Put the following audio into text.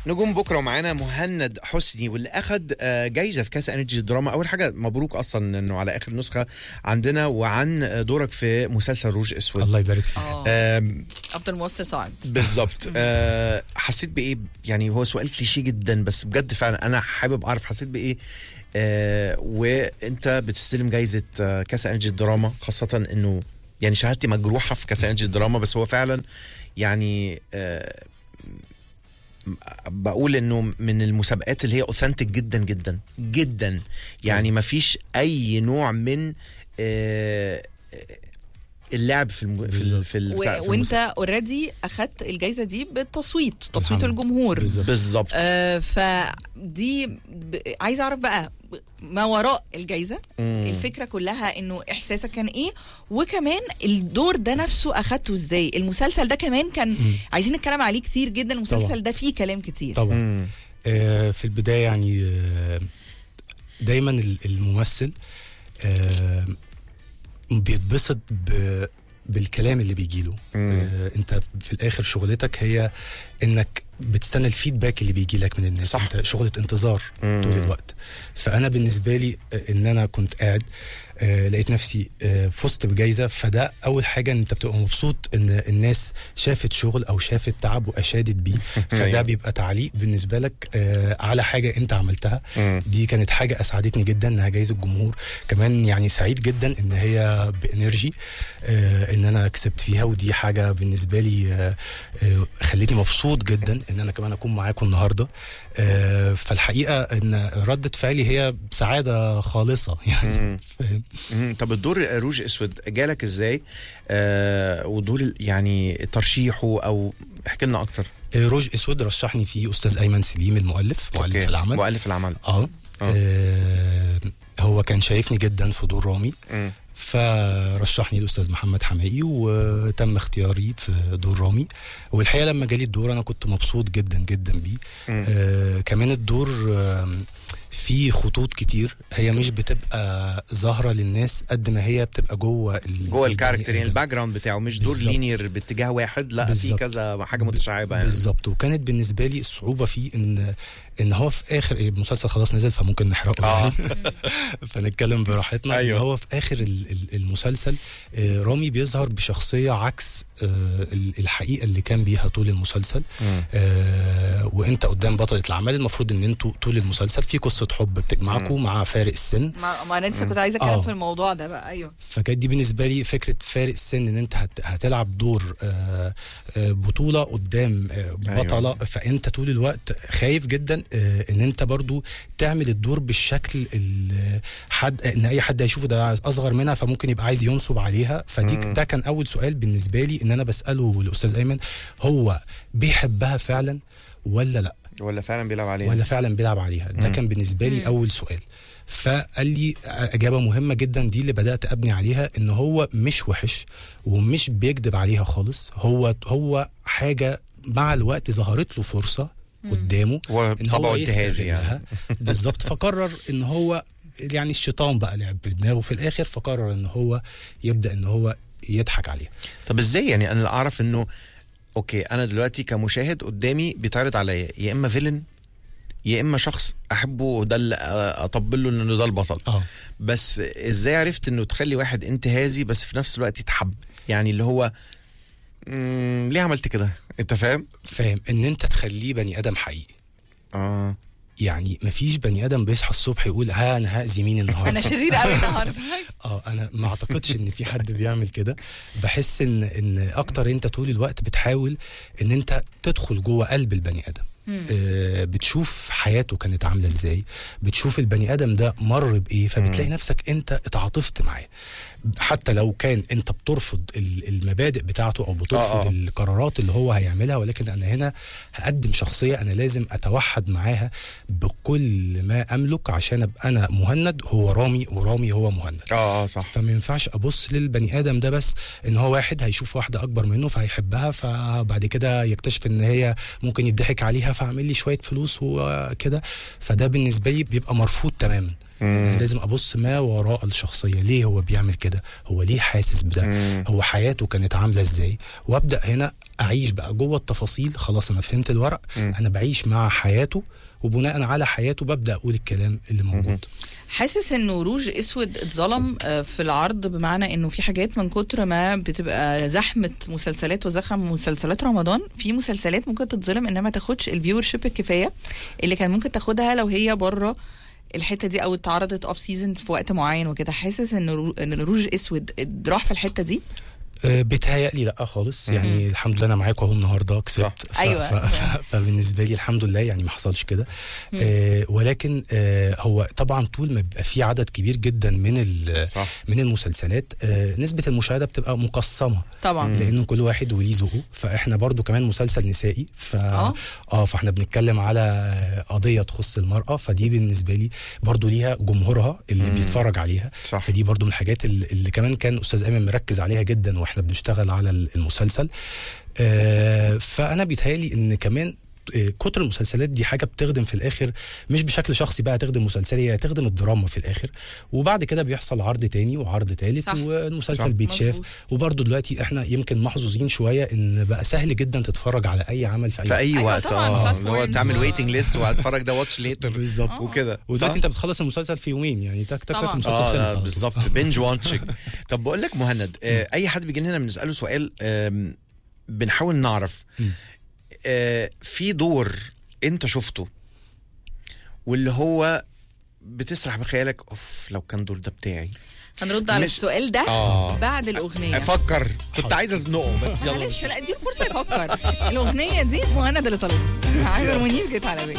نجوم بكره ومعانا مهند حسني واللي اخد آه، جايزه في كاس انرجي دراما اول حاجه مبروك اصلا انه على اخر نسخه عندنا وعن دورك في مسلسل روج اسود الله يبارك فيك اه آم، افضل ممثل صاعد بالظبط آه، حسيت بايه يعني هو سؤال كليشيه جدا بس بجد فعلا انا حابب اعرف حسيت بايه آه وانت بتستلم جايزه آه كاس انرجي الدراما خاصه انه يعني شهادتي مجروحه في كاس انرجي الدراما بس هو فعلا يعني آه م- بقول انه من المسابقات اللي هي اوثنتك جدا جدا جدا يعني ما فيش اي نوع من آه اللعب في الم... في ال... بالظبط. في, ال... و... بتاع- في وانت اوريدي اخدت الجائزه دي بالتصويت تصويت الحمد الجمهور بالظبط بالظبط آه فدي ب... عايزه اعرف بقى ما وراء الجائزه مم. الفكره كلها انه احساسك كان ايه وكمان الدور ده نفسه اخدته ازاي المسلسل ده كمان كان مم. عايزين نتكلم عليه كتير جدا المسلسل طبعا. ده فيه كلام كتير طبعا مم. آه، في البدايه يعني آه، دايما ال- الممثل آه، بيتبسط ب- بالكلام اللي بيجيله مم. آه، انت في الاخر شغلتك هي انك بتستنى الفيدباك اللي بيجي لك من الناس صح. انت شغله انتظار مم. طول الوقت فانا بالنسبه لي آه، ان انا كنت قاعد آه، لقيت نفسي آه، فزت بجايزه فده اول حاجه ان انت بتبقى مبسوط ان الناس شافت شغل او شافت تعب واشادت بيه أيوة. فده بيبقى تعليق بالنسبه لك آه، على حاجه انت عملتها مم. دي كانت حاجه اسعدتني جدا انها جايزه الجمهور كمان يعني سعيد جدا ان هي بانرجي آه ان انا كسبت فيها ودي حاجه بالنسبه لي آه آه خلتني مبسوط جدا ان انا كمان اكون معاكم النهارده آه فالحقيقه ان رده فعلي هي سعاده خالصه يعني مم. فاهم مم. طب الدور روج اسود جالك ازاي آه ودور ال- يعني ترشيحه او احكي لنا اكتر آه روج اسود رشحني فيه استاذ ايمن سليم المؤلف مؤلف أوكي. العمل مؤلف العمل اه آه، هو كان شايفني جدا في دور رامي مم. فرشحني الاستاذ محمد حمائي وتم اختياري في دور رامي والحقيقه لما جالي الدور انا كنت مبسوط جدا جدا بيه مم. آه كمان الدور آم، فيه خطوط كتير هي مش بتبقى ظاهره للناس قد ما هي بتبقى جوه ال- جوه البني الكاركتر يعني آدم. الباك جراوند بتاعه مش دور بالظبط. لينير باتجاه واحد لا في بالظبط. كذا حاجه متشعبه يعني بالظبط وكانت بالنسبه لي الصعوبه فيه ان ان هو في اخر المسلسل خلاص نزل فممكن نحرقه اه يعني فنتكلم براحتنا أيوة. أيوة. ان هو في اخر ال- ال- المسلسل آه، رامي بيظهر بشخصيه عكس آه، ال- الحقيقه اللي كان بيها طول المسلسل مم. آه، وانت قدام بطله العمل المفروض ان انتوا طول المسلسل في قصه حب بتجمعكم مع فارق السن ما, ما انا لسه كنت عايزه اتكلم آه. في الموضوع ده بقى ايوه فكانت دي بالنسبه لي فكره فارق السن ان انت هت- هتلعب دور آه، آه، بطوله قدام آه، أيوة. بطله فانت طول الوقت خايف جدا آه، ان انت برضو تعمل الدور بالشكل ال- حد ان اي حد هيشوفه ده اصغر منها فممكن يبقى عايز ينصب عليها فدي مم. ده كان اول سؤال بالنسبه لي ان انا بساله الاستاذ ايمن هو بيحبها فعلا ولا لا ولا فعلا بيلعب عليه ولا فعلا بيلعب عليها ده مم. كان بالنسبه لي مم. اول سؤال فقال لي اجابه مهمه جدا دي اللي بدات ابني عليها ان هو مش وحش ومش بيكذب عليها خالص هو هو حاجه مع الوقت ظهرت له فرصه قدامه هو ان هو طبعه انتهازي يستغلها يعني بالظبط فقرر ان هو يعني الشيطان بقى لعب بدماغه في الاخر فقرر ان هو يبدا ان هو يضحك عليها طب ازاي يعني انا اعرف انه اوكي انا دلوقتي كمشاهد قدامي بيتعرض عليا يا اما فيلن يا اما شخص احبه ده اللي اطبل له انه ده البطل اه بس ازاي عرفت انه تخلي واحد انتهازي بس في نفس الوقت يتحب يعني اللي هو مم ليه عملت كده انت فاهم فاهم ان انت تخليه بني ادم حقيقي اه يعني مفيش بني ادم بيصحى الصبح يقول ها انا هاذي مين النهارده انا شرير قوي النهارده اه انا ما اعتقدش ان في حد بيعمل كده بحس ان ان اكتر انت طول الوقت بتحاول ان انت تدخل جوه قلب البني ادم آه بتشوف حياته كانت عامله ازاي بتشوف البني ادم ده مر بايه فبتلاقي نفسك انت اتعاطفت معاه حتى لو كان انت بترفض ال- المبادئ بتاعته او بترفض آه، آه. القرارات اللي هو هيعملها ولكن انا هنا هقدم شخصيه انا لازم اتوحد معاها بكل ما املك عشان ابقى انا مهند هو رامي ورامي هو مهند اه اه صح فما ينفعش ابص للبني ادم ده بس ان هو واحد هيشوف واحده اكبر منه فهيحبها فبعد كده يكتشف ان هي ممكن يضحك عليها فاعمل لي شويه فلوس وكده فده بالنسبه لي بيبقى مرفوض تماما مم. لازم ابص ما وراء الشخصيه ليه هو بيعمل كده هو ليه حاسس بده مم. هو حياته كانت عامله ازاي وابدا هنا اعيش بقى جوه التفاصيل خلاص انا فهمت الورق مم. انا بعيش مع حياته وبناء على حياته ببدا اقول الكلام اللي موجود حاسس انه روج اسود اتظلم آه، في العرض بمعنى انه في حاجات من كتر ما بتبقى زحمه مسلسلات وزخم مسلسلات رمضان في مسلسلات ممكن تتظلم انها ما تاخدش الفيور شيب الكفايه اللي كان ممكن تاخدها لو هي بره الحته دي او اتعرضت اوف سيزون في وقت معين وكده حاسس ان رو- ان روج اسود راح في الحته دي أه بيتهيألي لا خالص يعني الحمد لله انا معاكم اهو النهارده كسبت ف... أيوة. ف... ف... فبالنسبه لي الحمد لله يعني ما حصلش كده أه ولكن أه هو طبعا طول ما بيبقى في عدد كبير جدا من ال... صح من المسلسلات أه نسبه المشاهده بتبقى مقسمه طبعا لان كل واحد وليه ذوقه فاحنا برضو كمان مسلسل نسائي ف آه. اه فاحنا بنتكلم على قضيه تخص المراه فدي بالنسبه لي برضو ليها جمهورها اللي مم. بيتفرج عليها صح فدي برضو من الحاجات اللي, اللي كمان كان استاذ ايمن مركز عليها جدا واحنا بنشتغل على المسلسل آه فانا بيتهيالي ان كمان آه، كتر المسلسلات دي حاجه بتخدم في الاخر مش بشكل شخصي بقى تخدم مسلسلي هي تخدم الدراما في الاخر وبعد كده بيحصل عرض تاني وعرض تالت صح. والمسلسل صح. بيتشاف مظبوط. وبرضه دلوقتي احنا يمكن محظوظين شويه ان بقى سهل جدا تتفرج على اي عمل في اي في اي أيوة وقت طبعاً، اه اللي هو platforms تعمل و- ويتنج ليست وهتفرج ده واتش ليتر بالظبط وكده ودلوقتي صح؟ انت بتخلص المسلسل في يومين يعني تك تك تك طبعاً. المسلسل اه خلص على طول. بالظبط بنج واتشنج طب بقول لك مهند آه اي حد بيجي لنا بنساله سؤال آم، بنحاول نعرف مم. آه في دور انت شفته واللي هو بتسرح بخيالك اوف لو كان دور ده بتاعي هنرد على مش- السؤال ده آه. بعد الاغنيه افكر كنت عايز ازنقه بس يلا معلش لا اديله فرصه يفكر الاغنيه دي مهند اللي طالبها عامر منيب جيت على بالي